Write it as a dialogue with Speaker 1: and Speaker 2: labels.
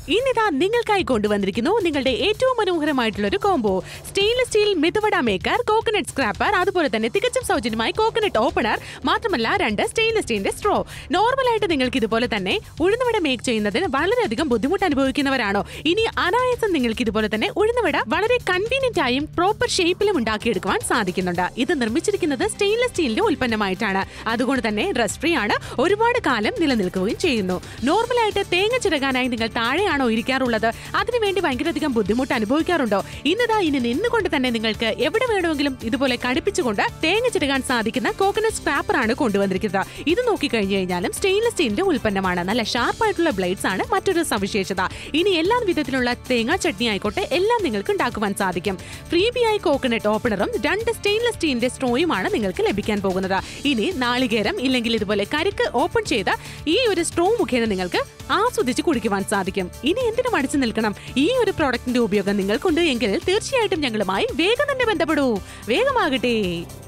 Speaker 1: ഇന്നിതാ നിങ്ങൾക്കായി കൊണ്ടുവന്നിരിക്കുന്നു നിങ്ങളുടെ ഏറ്റവും മനോഹരമായിട്ടുള്ള ഒരു combo stainless steel medu vada maker coconut scraper അതുപോലെ തന്നെ തികച്ചും സൗജന്യമായി കോക്കനട്ട് ഓപ്പണർ മാത്രമല്ല രണ്ട് സ്റ്റെയിൻലെസ് സ്റ്റീലിന്റെ സ്ട്രോ നോർമലായിട്ട് നിങ്ങൾക്ക് ഇതുപോലെ തന്നെ ഉഴുന്നുവട മേക്ക് ചെയ്യുന്നതിന് വളരെയധികം ബുദ്ധിമുട്ട് അനുഭവിക്കുന്നവരാണോ ഇനി അനായാസം നിങ്ങൾക്ക് ഇതുപോലെ തന്നെ ഉഴുന്നുവട വളരെ കൺവീനിയന്റ് ആയും പ്രോപ്പർ ഷേപ്പിലും ഉണ്ടാക്കിയെടുക്കുവാൻ സാധിക്കുന്നുണ്ട് ഇത് നിർമ്മിച്ചിരിക്കുന്നത് സ്റ്റെയിൻലെസ് സ്റ്റീലിന്റെ ഉൽപ്പന്നമായിട്ടാണ് അതുകൊണ്ട് തന്നെ റസ്റ്റ് ഫ്രീ ആണ് ഒരുപാട് കാലം നിലനിൽക്കുകയും ചെയ്യുന്നു നോർമലായിട്ട് തേങ്ങ ചിരകാനായി നിങ്ങൾ താഴെയാണോ ഇരിക്കാറുള്ളത് അതിനുവേണ്ടി ഭയങ്കരധികം ബുദ്ധിമുട്ട് അനുഭവിക്കാറുണ്ടോ ഇന്നതാ ഇനി നിന്നുകൊണ്ട് തന്നെ നിങ്ങൾക്ക് എവിടെ വേണമെങ്കിലും ഇതുപോലെ കടുപ്പിച്ചുകൊണ്ട് തേങ്ങ ചിരകാൻ സാധിക്കുന്ന കോക്കനട്ട് സ്ക്രാപ്പർ ആണ് കൊണ്ടുവന്നിരിക്കുന്നത് ഇത് നോക്കിക്കഴിഞ്ഞു കഴിഞ്ഞാലും സ്റ്റെയിൻലെസ് സ്റ്റീലിന്റെ ഉൽപ്പന്നമാണ് നല്ല ഷാർപ്പായിട്ടുള്ള ബ്ലേഡ്സ് ആണ് മറ്റൊരു സവിശേഷത ഇനി എല്ലാ വിധത്തിലുള്ള തേങ്ങാ ചട്നി ആയിക്കോട്ടെ എല്ലാം നിങ്ങൾക്ക് ഉണ്ടാക്കുവാൻ സാധിക്കും ഫ്രീബിയായി കോക്കനട്ട് ഓപ്പണറും രണ്ട് സ്റ്റെയിൻലെസ് സ്റ്റീലിന്റെ സ്ട്രോയുമാണ് നിങ്ങൾക്ക് ലഭിക്കാൻ പോകുന്നത് ഇനി നാളികേരം ഇല്ലെങ്കിൽ ഇതുപോലെ കരിക്ക് ഓപ്പൺ ചെയ്ത ഈ ഒരു സ്ട്രോ മുഖേന നിങ്ങൾക്ക് ആസ്വദിച്ച് കുടിക്കുവാൻ സാധിക്കും ഇനി എന്തിനു മടിച്ചു നിൽക്കണം ഈ ഒരു പ്രോഡക്റ്റിന്റെ ഉപയോഗം നിങ്ങൾക്കുണ്ട് എങ്കിൽ തീർച്ചയായിട്ടും ഞങ്ങളുമായി വേഗം തന്നെ ബന്ധപ്പെടൂ വേഗമാകട്ടെ